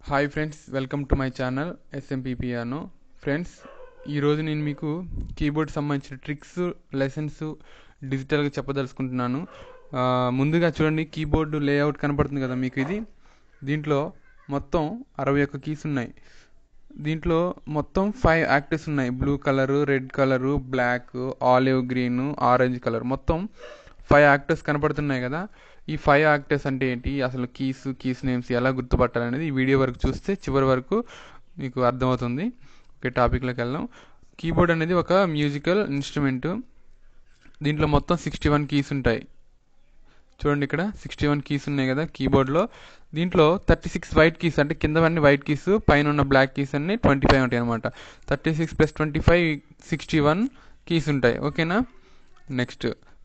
hi friends welcome to my channel ఎస్ఎంపీపీఆర్ను friends ఈరోజు నేను మీకు కీబోర్డ్ సంబంధించిన ట్రిక్స్ లెసన్స్ డిజిటల్గా చెప్పదలుచుకుంటున్నాను ఆ, ముందుగా చూడండి కీబోర్డ్ లేఅవుట్ కనపడుతుంది కదా మీకు ఇది దీంట్లో మొత్తం అరవై ఒక్క కీస్ ఉన్నాయి దీంట్లో మొత్తం ఫైవ్ యాక్టర్స్ ఉన్నాయి blue colour red colour black olive green orange colour మొత్తం ఫైవ్ యాక్టర్స్ కనపడుతున్నాయి కదా ఈ ఫైవ్ యాక్టర్స్ అంటే ఏంటి అసలు కీస్ కీస్ నేమ్స్ ఎలా గుర్తుపట్టాలనేది ఈ వీడియో వరకు చూస్తే చివరి వరకు మీకు అర్థమవుతుంది ఓకే టాపిక్లోకి వెళ్దాం కీబోర్డ్ అనేది ఒక మ్యూజికల్ ఇన్స్ట్రుమెంట్ దీంట్లో మొత్తం సిక్స్టీ వన్ కీస్ ఉంటాయి చూడండి ఇక్కడ సిక్స్టీ వన్ కీస్ ఉన్నాయి కదా కీబోర్డ్లో దీంట్లో థర్టీ సిక్స్ వైట్ కీస్ అంటే కిందవన్నీ వైట్ కీస్ పైన ఉన్న బ్లాక్ కీస్ అన్ని ట్వంటీ ఫైవ్ ఉంటాయి అనమాట thirty six plus twenty five sixty one keys ఉంటాయి ఓకేనా నెక్స్ట్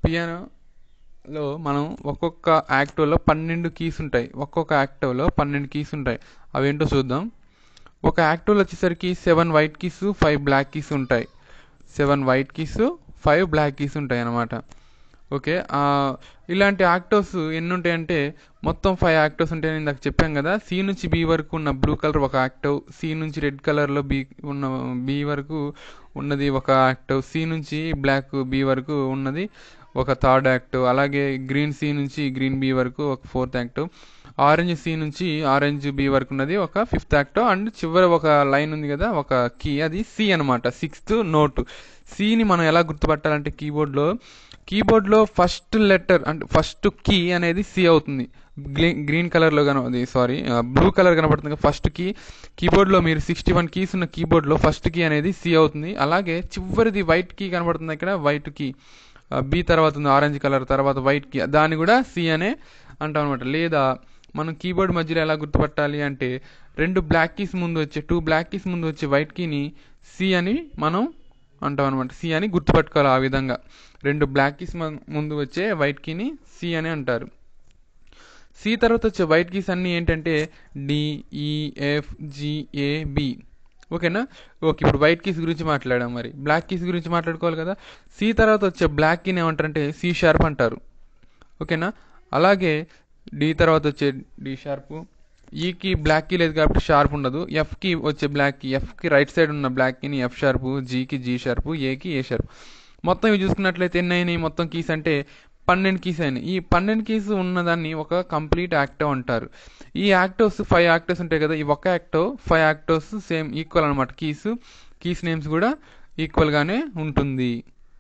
పియానోలో మనం ఒక్కొక్క యాక్టివ్లో పన్నెండు కీస్ ఉంటాయి ఒక్కొక్క యాక్టివ్లో పన్నెండు కీస్ ఉంటాయి అవేంటో చూద్దాం ఒక యాక్టివ్లో వచ్చేసరికి seven white keys five black keys ఉంటాయి seven white keys five black keys ఉంటాయి అన్నమాట ఓకే ఆ, ఇలాంటి యాక్టర్స్ ఎన్ని ఉంటాయంటే మొత్తం ఫైవ్ యాక్టర్స్ ఉంటాయని ఇందాక చెప్పాం కదా సి నుంచి బి వరకు ఉన్న బ్లూ కలర్ ఒక యాక్టివ్ సి నుంచి రెడ్ కలర్లో బి ఉన్న బి వరకు ఉన్నది ఒక యాక్టివ్ సి నుంచి బ్లాక్ బి వరకు ఉన్నది ఒక థర్డ్ యాక్టివ్ అలాగే గ్రీన్ సి నుంచి గ్రీన్ బి వరకు ఒక ఫోర్త్ యాక్టివ్ ఆరెంజ్ సి నుంచి ఆరెంజ్ బి వరకు ఉన్నది ఒక ఫిఫ్త్ యాక్టివ్ అండ్ చివరి ఒక లైన్ ఉంది కదా ఒక కీ అది సి అనమాట సిక్స్త్ నోట్ సిని మనం ఎలా గుర్తుపట్టాలంటే కీబోర్డ్లో కీబోర్డ్లో ఫస్ట్ లెటర్ అంటే ఫస్ట్ కీ అనేది సి అవుతుంది గ్రీ- గ్రీన్ కలర్లో కన అది సారీ బ్లూ కలర్ కనబడుతుంది ఫస్ట్ కీ కీబోర్డ్లో మీరు సిక్స్టీ వన్ కీస్ ఉన్న కీబోర్డ్లో ఫస్ట్ కీ అనేది సి అవుతుంది అలాగే చివరిది వైట్ కీ కనబడుతుంది ఇక్కడ వైట్ కీ బి తర్వాత ఉంది ఆరెంజ్ కలర్ తర్వాత వైట్ కీ దాన్ని కూడా సి అనే అంటాం అనమాట లేదా మనం కీబోర్డ్ మధ్యలో ఎలా గుర్తుపట్టాలి అంటే రెండు బ్లాక్ కీస్ ముందు వచ్చే టూ బ్లాక్ కీస్ ముందు వచ్చే వైట్ కీని సి అని మనం అంటాం అనమాట సి అని గుర్తుపట్టుకోవాలి ఆ విధంగా రెండు బ్లాక్ కీస్ ముందు వచ్చే వైట్ కీని సి అని అంటారు సి తర్వాత వచ్చే వైట్ కీస్ అన్నీ ఏంటంటే డిఈఎఫ్ జిఏబి ఓకేనా ఓకే ఇప్పుడు వైట్ కీస్ గురించి మాట్లాడాం మరి బ్లాక్ కీస్ గురించి మాట్లాడుకోవాలి కదా సి తర్వాత వచ్చే బ్లాక్ కీని ఏమంటారంటే సి షార్ప్ అంటారు ఓకేనా అలాగే డి తర్వాత వచ్చే డి షార్ప్ ఈకి బ్లాక్ కీ లేదు కాబట్టి షార్ప్ ఉండదు ఎఫ్కి వచ్చే బ్లాక్ కీ ఎఫ్కి రైట్ సైడ్ ఉన్న బ్లాక్ కీని ఎఫ్ షార్ప్ జీకి జీ షార్ప్ ఏకి ఏ షార్ప్ మొత్తం ఇవి చూసుకున్నట్లయితే ఎన్ని అయినాయి మొత్తం కీస్ అంటే పన్నెండు కీస్ అయినాయి ఈ పన్నెండు కీస్ ఉన్నదాన్ని ఒక కంప్లీట్ యాక్టివ్ అంటారు ఈ యాక్టివ్స్ ఫైవ్ యాక్టివ్స్ ఉంటాయి కదా ఈ ఒక octave five octaves same equal అనమాట కీస్ కీస్ నేమ్స్ కూడా ఈక్వల్గానే ఉంటుంది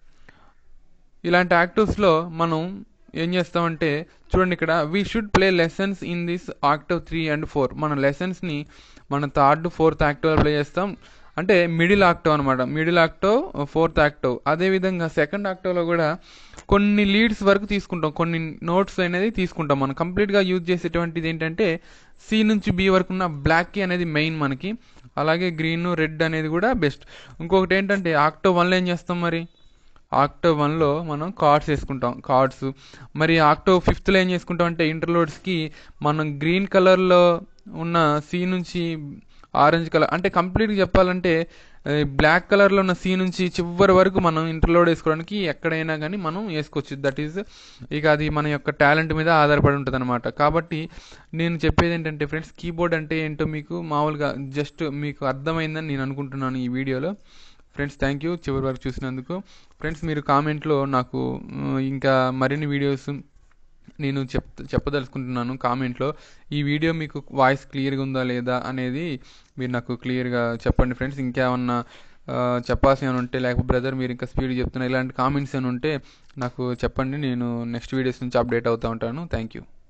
ఇలాంటి యాక్టివ్స్లో మనం ఏం చేస్తామంటే చూడండి ఇక్కడ we should play lessons in this octave three and four మన లెసన్స్ని మన థర్డ్ ఫోర్త్ యాక్టివ్ ప్లే చేస్తాం అంటే మిడిల్ ఆక్టివ్ అనమాట మిడిల్ ఆక్టివ్ ఫోర్త్ యాక్టివ్ అదేవిధంగా సెకండ్ ఆక్టివ్లో కూడా కొన్ని లీడ్స్ వరకు తీసుకుంటాం కొన్ని నోట్స్ అనేది తీసుకుంటాం మనం కంప్లీట్గా యూజ్ చేసేటువంటిది ఏంటంటే సి నుంచి బి వరకు ఉన్న బ్లాక్ కీ అనేది మెయిన్ మనకి అలాగే గ్రీన్ రెడ్ అనేది కూడా బెస్ట్ ఇంకొకటి ఏంటంటే ఆక్టివ్ వన్లో ఏం చేస్తాం మరి ఆక్టో వన్లో మనం కార్డ్స్ వేసుకుంటాం కార్డ్స్ మరి ఆక్టో ఫిఫ్త్లో ఏం చేసుకుంటాం అంటే ఇంటర్లోడ్స్కి మనం గ్రీన్ కలర్లో ఉన్న సి నుంచి ఆరెంజ్ కలర్ అంటే కంప్లీట్గా చెప్పాలంటే బ్లాక్ కలర్లో ఉన్న సి నుంచి చివరి వరకు మనం ఇంటర్లోడ్ వేసుకోవడానికి ఎక్కడైనా కానీ మనం వేసుకోవచ్చు దట్ ఈజ్ ఇక అది మన యొక్క టాలెంట్ మీద ఆధారపడి ఉంటుంది అనమాట కాబట్టి నేను చెప్పేది ఏంటంటే ఫ్రెండ్స్ కీబోర్డ్ అంటే ఏంటో మీకు మామూలుగా జస్ట్ మీకు అర్థమైందని నేను అనుకుంటున్నాను ఈ వీడియోలో ఫ్రెండ్స్ థ్యాంక్ యూ చివరి వరకు చూసినందుకు ఫ్రెండ్స్ మీరు కామెంట్లో నాకు ఉమ్, ఇంకా మరిన్ని వీడియోస్ నేను చెప్ చెప్పదలుచుకుంటున్నాను కామెంట్లో ఈ వీడియో మీకు వాయిస్ క్లియర్గా ఉందా లేదా అనేది మీరు నాకు క్లియర్గా చెప్పండి ఫ్రెండ్స్ ఇంకేమన్నా ఆ, చెప్పాల్సి ఏమైనా ఉంటే లేకపోతే బ్రదర్ మీరు ఇంకా స్పీడ్ చెప్తున్నా ఇలాంటి కామెంట్స్ ఏమైనా ఉంటే నాకు చెప్పండి నేను నెక్స్ట్ వీడియోస్ నుంచి అప్డేట్ అవుతూ ఉంటాను థ్యాంక్ యూ